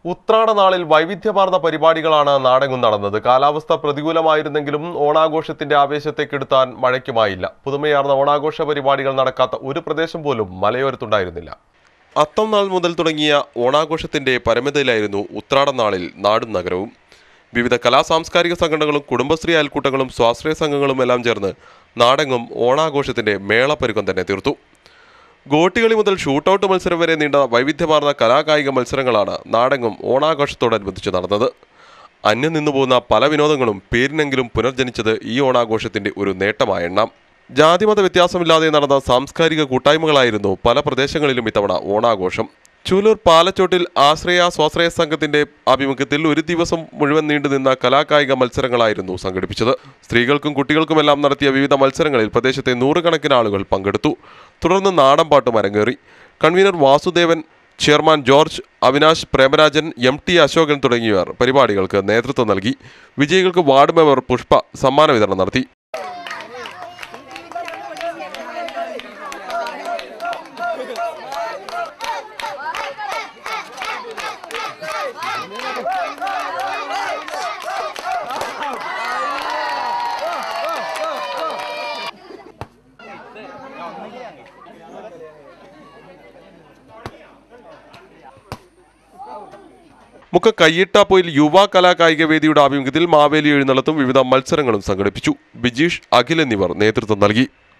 ഉത്രാട നാളിൽ വൈവിധ്യമാർന്ന പരിപാടികളാണ് നാടെങ്ങും നടന്നത് കാലാവസ്ഥ പ്രതികൂലമായിരുന്നെങ്കിലും ഓണാഘോഷത്തിന്റെ ആവേശത്തെ കെടുത്താൻ മഴയ്ക്കുമായില്ല പുതുമയാർന്ന ഓണാഘോഷ പരിപാടികൾ നടക്കാത്ത ഒരു പ്രദേശം പോലും മലയോരത്തുണ്ടായിരുന്നില്ല അത്തം നാൾ മുതൽ തുടങ്ങിയ ഓണാഘോഷത്തിന്റെ പരമതയിലായിരുന്നു ഉത്രാട നാളിൽ നാടും നഗരവും വിവിധ കലാ സാംസ്കാരിക സംഘടനകളും കുടുംബശ്രീ അയൽക്കൂട്ടങ്ങളും സ്വാശ്രയ സംഘങ്ങളും എല്ലാം ചേർന്ന് നാടെങ്ങും ഓണാഘോഷത്തിന്റെ മേളപ്പരുക്കം തന്നെ തീർത്തു ഗോട്ടികളി മുതൽ ഷൂട്ടൌട്ട് മത്സരം വരെ നീണ്ട വൈവിധ്യമാർന്ന കലാകായിക മത്സരങ്ങളാണ് നാടെങ്ങും ഓണാഘോഷത്തോടനുബന്ധിച്ച് നടന്നത് അന്യം നിന്നു പോകുന്ന പല വിനോദങ്ങളും പേരിനെങ്കിലും പുനർജനിച്ചത് ഈ ഓണാഘോഷത്തിന്റെ ഒരു നേട്ടമായ എണ്ണാം ജാതിമത വ്യത്യാസമില്ലാതെ നടന്ന സാംസ്കാരിക കൂട്ടായ്മകളായിരുന്നു പല പ്രദേശങ്ങളിലും ഇത്തവണ ഓണാഘോഷം ചൂലൂർ പാലച്ചോട്ടിൽ ആശ്രയ സ്വാശ്രയ സംഘത്തിന്റെ ആഭിമുഖ്യത്തിൽ ഒരു ദിവസം മുഴുവൻ നീണ്ടുനിന്ന കലാകായിക മത്സരങ്ങളായിരുന്നു സംഘടിപ്പിച്ചത് സ്ത്രീകൾക്കും കുട്ടികൾക്കുമെല്ലാം നടത്തിയ വിവിധ മത്സരങ്ങളിൽ പ്രദേശത്തെ നൂറുകണക്കിന് ആളുകൾ പങ്കെടുത്തു തുടർന്ന് നാടൻ പാട്ടും അരങ്ങേറി convener Vasudevan chairman George Avinash Premarajan M T Ashokan തുടങ്ങിയവർ പരിപാടികൾക്ക് നേതൃത്വം നൽകി വിജയികൾക്ക് വാർഡ് മെമ്പർ പുഷ്പ സമ്മാന വിതരണം നടത്തി മുക്ക കയ്യിട്ടാപ്പൊയിൽ യുവ കലാകായിക വേദിയുടെ ആഭിമുഖ്യത്തിൽ മാവേലി എഴുന്നള്ളത്തും വിവിധ മത്സരങ്ങളും സംഘടിപ്പിച്ചു ബിജീഷ് അഖിൽ എന്നിവർ നേതൃത്വം നൽകി